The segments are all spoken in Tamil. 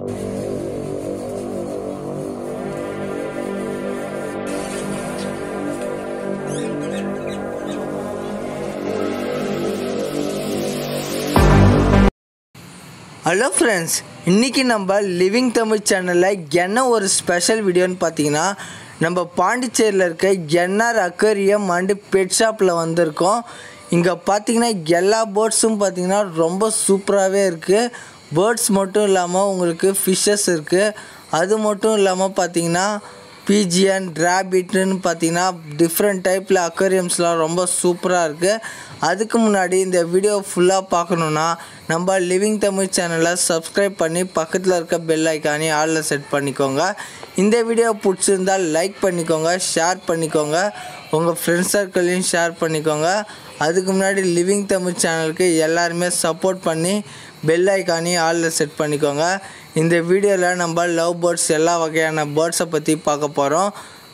ஹலோ ஃப்ரெண்ட்ஸ் இன்றைக்கி நம்ம லிவிங் தமிழ் சேனலில் என்ன ஒரு ஸ்பெஷல் வீடியோன்னு பார்த்தீங்கன்னா நம்ம பாண்டிச்சேரியில் இருக்க என்ஆர் அக்வேரியம் அண்டு பெட் ஷாப்பில் வந்திருக்கோம் இங்கே பார்த்தீங்கன்னா எல்லா பேர்ட்ஸும் பார்த்தீங்கன்னா ரொம்ப சூப்பராகவே இருக்குது பேர்ட்ஸ் மட்டும் இல்லாமல் உங்களுக்கு ஃபிஷ்ஷஸ் இருக்குது அது மட்டும் இல்லாமல் பார்த்தீங்கன்னா பிஜியன் ரேபிட்னு பார்த்தீங்கன்னா டிஃப்ரெண்ட் டைப்பில் அக்வேரியம்ஸ்லாம் ரொம்ப சூப்பராக இருக்குது அதுக்கு முன்னாடி இந்த வீடியோ ஃபுல்லாக பார்க்கணுன்னா நம்ம லிவிங் தமிழ் சேனலை சப்ஸ்கிரைப் பண்ணி பக்கத்தில் இருக்க பெல் ஐக்கானே ஆளில் செட் பண்ணிக்கோங்க இந்த வீடியோ பிடிச்சிருந்தால் லைக் பண்ணிக்கோங்க ஷேர் பண்ணிக்கோங்க உங்கள் ஃப்ரெண்ட்ஸ் சர்க்கிளையும் ஷேர் பண்ணிக்கோங்க அதுக்கு முன்னாடி லிவிங் தமிழ் சேனலுக்கு எல்லாருமே சப்போர்ட் பண்ணி பெல் ஐக்கானையும் ஆளில் செட் பண்ணிக்கோங்க இந்த வீடியோவில் நம்ம லவ் பேர்ட்ஸ் எல்லா வகையான பேர்ட்ஸை பற்றி பார்க்க போகிறோம்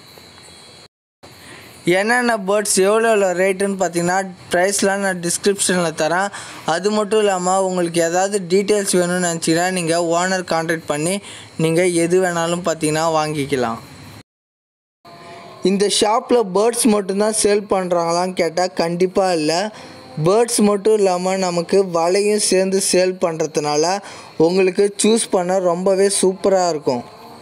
என்னென்ன பேர்ட்ஸ் எவ்வளோ எவ்வளோ ரேட்டுன்னு பார்த்தீங்கன்னா ப்ரைஸ்லாம் நான் டிஸ்கிரிப்ஷனில் தரேன் அது மட்டும் இல்லாமல் உங்களுக்கு ஏதாவது டீட்டெயில்ஸ் வேணும்னு நினச்சிங்கன்னா நீங்கள் ஓனர் கான்டாக்ட் பண்ணி நீங்கள் எது வேணாலும் பார்த்தீங்கன்னா வாங்கிக்கலாம் இந்த ஷாப்பில் பேர்ட்ஸ் மட்டும்தான் சேல் பண்ணுறாங்களான்னு கேட்டால் கண்டிப்பாக இல்லை பேர்ட்ஸ் மட்டும் இல்லாமல் நமக்கு வலையும் சேர்ந்து சேல் பண்ணுறதுனால உங்களுக்கு சூஸ் பண்ண ரொம்பவே சூப்பராக இருக்கும்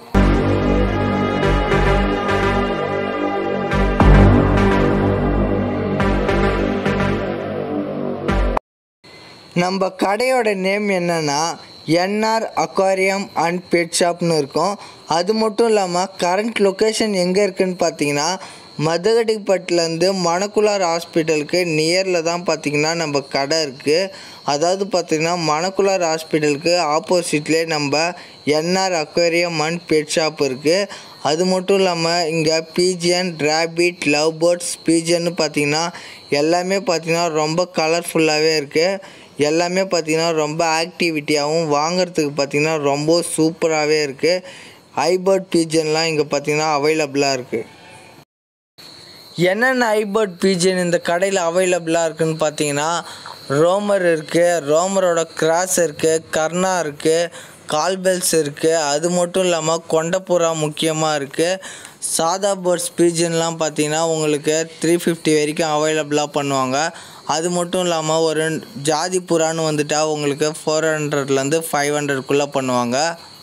நம்ம கடையோட நேம் என்னென்னா என்ஆர் அக்வாரியம் அண்ட் பெட் ஷாப்னு இருக்கும் அது மட்டும் இல்லாமல் கரண்ட் லொக்கேஷன் எங்கே இருக்குதுன்னு பார்த்தீங்கன்னா மதகடிப்பட்டிலேருந்து மணக்குளார் ஹாஸ்பிட்டலுக்கு நியரில் தான் பார்த்திங்கன்னா நம்ம கடை இருக்குது அதாவது பார்த்திங்கன்னா மணக்குளார் ஹாஸ்பிட்டலுக்கு ஆப்போசிட்லேயே நம்ம NR aquarium and pet shop இருக்குது அது மட்டும் இல்லாமல் இங்கே பீஜியன் ரேபிட் லவ் பேர்ட்ஸ் பீஜியன்னு பார்த்திங்கன்னா எல்லாமே பார்த்திங்கன்னா ரொம்ப கலர்ஃபுல்லாகவே இருக்குது எல்லாமே பார்த்திங்கன்னா ரொம்ப ஆக்டிவிட்டியாகவும் வாங்குறதுக்கு பார்த்திங்கன்னா ரொம்ப சூப்பராகவே இருக்குது ஐபர்ட் பீஜன்லாம் இங்கே பார்த்திங்கன்னா அவைலபிளாக இருக்குது என்னென்ன ஐபர்ட் பீஜன் இந்த கடையில் அவைலபிளாக இருக்குதுன்னு பார்த்தீங்கன்னா ரோமர் இருக்குது ரோமரோட கிராஸ் இருக்குது கர்ணா இருக்குது கால்பெல்ஸ் இருக்குது அது மட்டும் இல்லாமல் கொண்டப்புறா முக்கியமாக இருக்குது சாதா பேர்ட்ஸ் பீஜன்லாம் பார்த்தீங்கன்னா உங்களுக்கு த்ரீ ஃபிஃப்டி வரைக்கும் அவைலபிளாக பண்ணுவாங்க அது மட்டும் இல்லாமல் ஒரு ஜாதி புறான்னு வந்துட்டால் உங்களுக்கு ஃபோர் ஹண்ட்ரட்லேருந்து ஃபைவ் ஹண்ட்ரட்குள்ளே பண்ணுவாங்க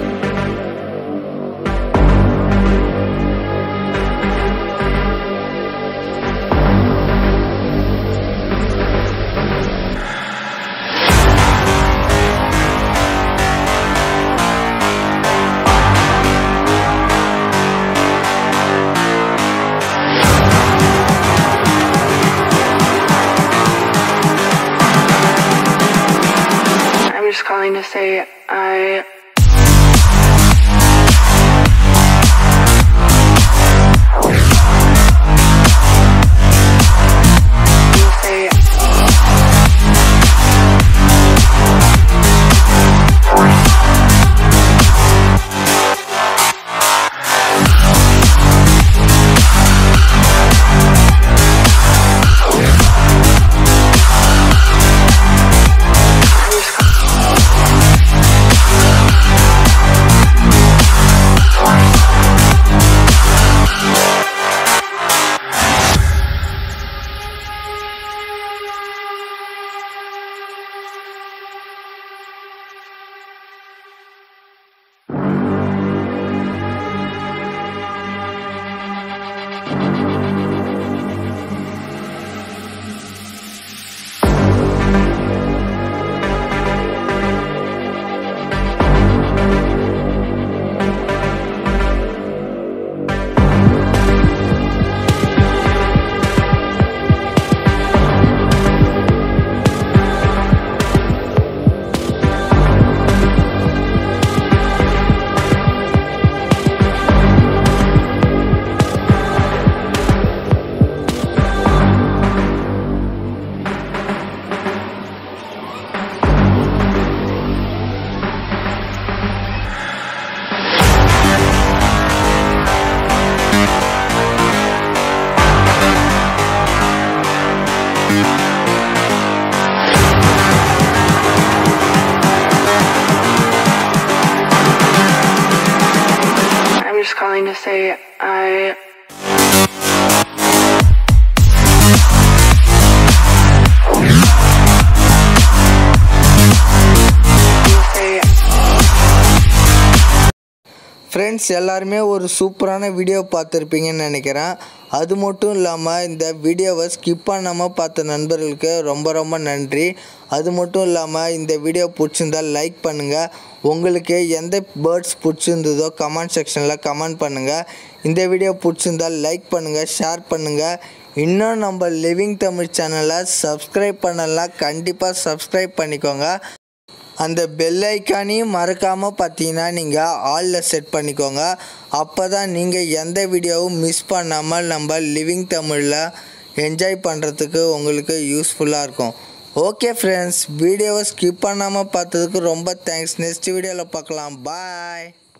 I'm just calling to say I say I'm just calling to say I. Say friends எல்லாருமே ஒரு சூப்பரான வீடியோ பார்த்துருப்பீங்கன்னு நினைக்கிறேன் அது மட்டும் இல்லாமல் இந்த வீடியோவை ஸ்கிப் பண்ணாமல் பார்த்த நண்பர்களுக்கு ரொம்ப ரொம்ப நன்றி அது மட்டும் இல்லாமல் இந்த வீடியோ பிடிச்சிருந்தால் லைக் பண்ணுங்கள் உங்களுக்கு எந்த பேர்ட்ஸ் பிடிச்சிருந்ததோ கமெண்ட் செக்ஷனில் கமெண்ட் பண்ணுங்கள் இந்த வீடியோ பிடிச்சிருந்தால் லைக் பண்ணுங்கள் ஷேர் பண்ணுங்கள் இன்னும் நம்ம லிவிங் தமிழ் சேனலை சப்ஸ்கிரைப் பண்ணலாம் கண்டிப்பாக சப்ஸ்கிரைப் பண்ணிக்கோங்க அந்த பெல் ஐக்கானையும் மறக்காமல் பார்த்தீங்கன்னா நீங்கள் ஆலில் செட் பண்ணிக்கோங்க அப்போ தான் நீங்கள் எந்த வீடியோவும் மிஸ் பண்ணாமல் நம்ம லிவிங் தமிழில் என்ஜாய் பண்ணுறதுக்கு உங்களுக்கு யூஸ்ஃபுல்லாக இருக்கும் ஓகே ஃப்ரெண்ட்ஸ் வீடியோவை ஸ்கிப் பண்ணாமல் பார்த்ததுக்கு ரொம்ப தேங்க்ஸ் நெக்ஸ்ட் வீடியோவில் பார்க்கலாம் பாய்